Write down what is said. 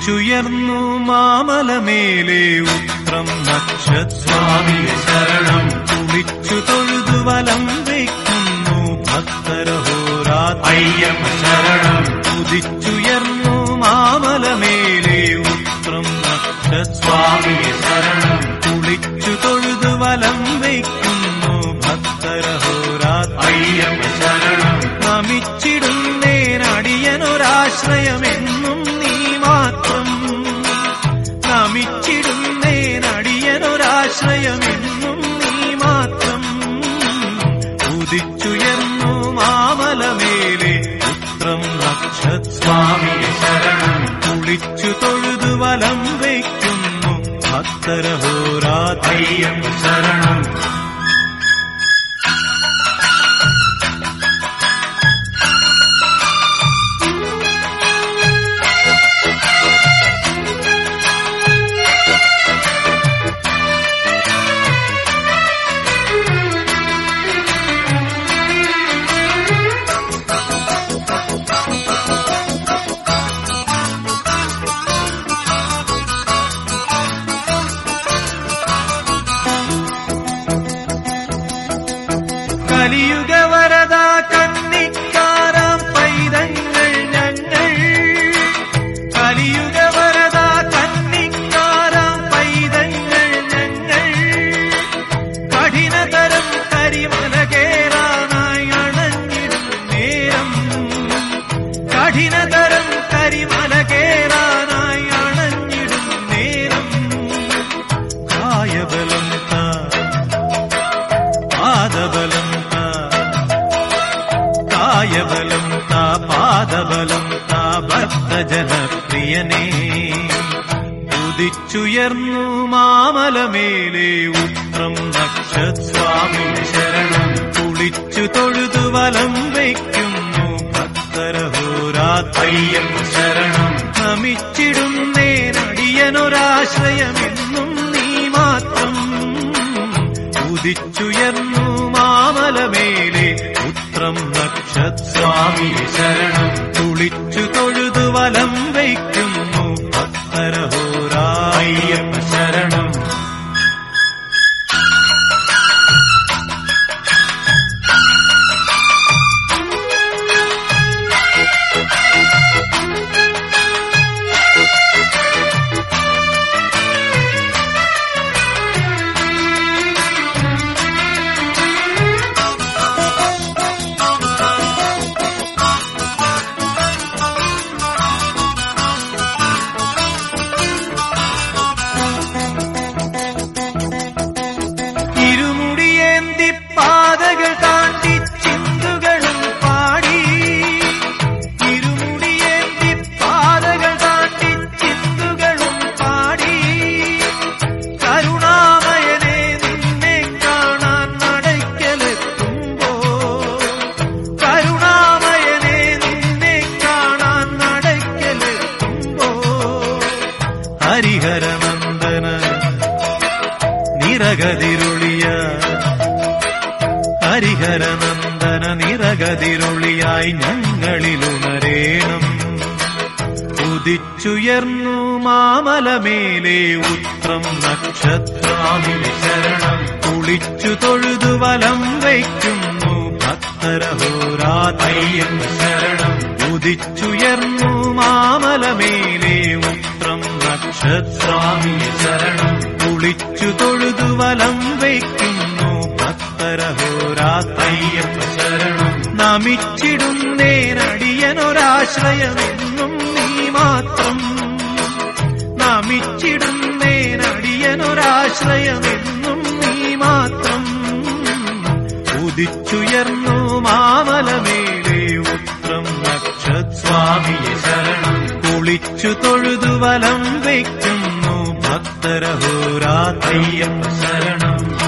ഉദിച്ചുയർന്നു മാമലമേലെ ഉത്രം നക്ഷസ്വാമിയെ ശരണം കുളിച്ചു തൊഴുതു വലം വയ്ക്കുന്നു ഭക്തരഹോരാത്ര അയ്യപ്പ ശരണം ഉദിച്ചുയർന്നു മാമലമേലെ ഉത്രം നക്ഷസ്വാമി സ്വാമിയെ ശരണം കുളിച്ചു തൊഴുതു വലം വയ്ക്കുന്നു ഭക്തരഹോരാത്ര അയ്യപ്പ ശരണം നമിച്ചിടുന്നേനടിയനൊരാശ്രയമെന്നും നീ മാത്രം നമിച്ചിടുന്നേനടിയനൊരാശ്രയമെന്നും നീ മാത്രം ഉദിച്ചുയർന്നു മാമലമേലെ പുത്രം നക്ഷത്ര സ്വാമിയെ ശരണം കുളിച്ചു തൊഴുതു വലം വയ്ക്കുന്നു ഭക്തരഹോരാത്ര അയ്യപ്പ ശരണം കലിയുഗവരത കന്നിക്കാരാം പൈതങ്ങൾ ഞങ്ങൾ കലിയുഗവരത കന്നിക്കാരാം പൈതങ്ങൾ ഞങ്ങൾ കഠിനതരം കരിമല കേറാനായി അണഞ്ഞിടും നേരം കഠിനതരം കരിമല കേറാനായി അണഞ്ഞിടും നേരം കായബലം താ പാദബലം താ കായബലം താ പാദബലം താ ഭക്തജനപ്രിയനേ ഉദിച്ചുയർന്നു മാമലമേലെ ഉത്രം നക്ഷസ്വാമിയെ ശരണം കുളിച്ചു തൊഴുതു വലം വയ്ക്കുന്നു ഭക്തരഹോരാത്ര അയ്യപ്പ ശരണം നമിച്ചിടുന്നേനടിയനൊരാശ്രയമെന്നും നീ മാത്രം ഉദിച്ചുയർന്നു മാമലമേലെ പുത്രം നക്ഷത്ര സ്വാമിയെ ശരണം കുളിച്ചു തൊഴുതു വലം വയ്ക്കുന്നു ഭക്തരഹോരാ അയ്യപ്പ ശരണം ഇരുമുടിയേന്തി പാതകൾ താണ്ടി ചിന്തുകളും പാടി ഇരുമുടിയേന്തി പാതകൾ താണ്ടി ചിന്തുകളും പാടി കരുണാമയനെ നിന്നെ കാണാൻ നടയ്ക്കലെത്തുമ്പോ കരുണാമയനെ നിന്നെ കാണാൻ നടയ്ക്കലെത്തുമ്പോ ഹരിഹരനന്ദന നിറകതിരുളിയ ഹരിഹരനന്ദന നിറകതിരുളിയായി ഞങ്ങളിലുണരേണം ഉദിച്ചുയർന്നു മാമലമേലെ ഉത്രം നക്ഷത്രാമിലെ ശരണം കുളിച്ചു തൊഴുതു വലം വയ്ക്കുന്നു ഭക്തരഹോരാതയ്യം ശരണം ഉദിച്ചുയർന്നു മാമലമേലെ ഉത്രം നക്ഷത്രാമിലെ ശരണം കുളിച്ചു തൊഴുതു വലം വയ്ക്കുന്നു ഭക്തരഹോരാതയ്യം ശരണം നമിച്ചിടുന്നേനടിയനൊരാശ്രയമെന്നും നീ മാത്രം നമിച്ചിടുന്നേനടിയനൊരാശ്രയമെന്നും നീ മാത്രം ഉദിച്ചുയർന്നു മാമലമേലെ ഉത്രം നക്ഷത്ര സ്വാമിയെ ശരണം കുളിച്ചു തൊഴുതു വലം വയ്ക്കുന്നു ഭക്തരഹോരാതയ്യം ശരണം